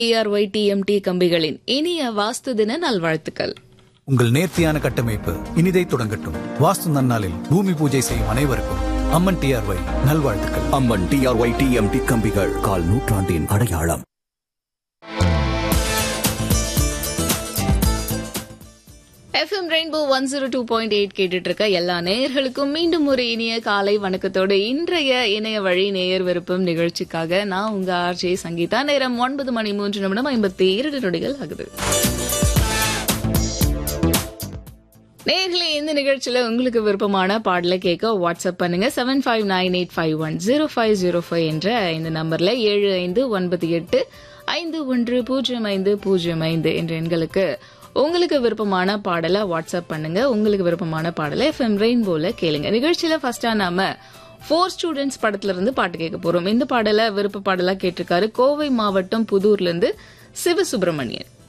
TRY TMT கம்பிகளின் இனிய வாஸ்து தின நல்வாழ்த்துக்கள் உங்கள் நேர்த்தியான கட்டமைப்பு இனிதை தொடங்கட்டும் வாஸ்து நன்னாளில் பூமி பூஜை செய்யும் அனைவருக்கும் அம்மன் டிஆர்ஒய் நல்வாழ்த்துக்கள் அம்மன் டிஆர்ஒய் டிஎம்டி கம்பிகள் கால் நூற்றாண்டின் அடையாளம் FM rainbow one zero two point eight கேட்டுட்டு இருக்க எல்லா நேயர்களுக்கும் மீண்டும் ஒரு இனிய காலை வணக்கத்தோடு இன்றைய இணைய வழி நேயர் விருப்பம் நிகழ்ச்சிக்காக நான் உங்க ஆர்ஜே சங்கீதா நேரம் ஒன்பது மணி மூன்று நிமிடம் ஐம்பத்தி இரண்டு நொடிகள் ஆகுது நேர்களே இந்த நிகழ்ச்சியில உங்களுக்கு விருப்பமான பாடலை கேட்க வாட்ஸ்அப் பண்ணுங்க seven five nine eight five one zero five zero five என்ற இந்த நம்பர்ல ஏழு ஐந்து ஒன்பது எட்டு ஐந்து ஒன்று பூஜ்ஜியம் ஐந்து பூஜ்ஜியம் ஐந்து என்ற எண்களுக்கு உங்களுக்கு விருப்பமான பாடலை வாட்ஸ்அப் பண்ணுங்க உங்களுக்கு விருப்பமான பாடலை எஃப்எம் ரெயின்போல கேளுங்க நிகழ்ச்சியில ஃபர்ஸ்டா நாம ஃபோர் ஸ்டூடெண்ட்ஸ் படத்துல இருந்து பாட்டு கேட்க போறோம் இந்த பாடலை விருப்ப பாடலா கேட்டிருக்காரு கோவை மாவட்டம் புதூர்ல இருந்து சிவசுப்பிரமணியன்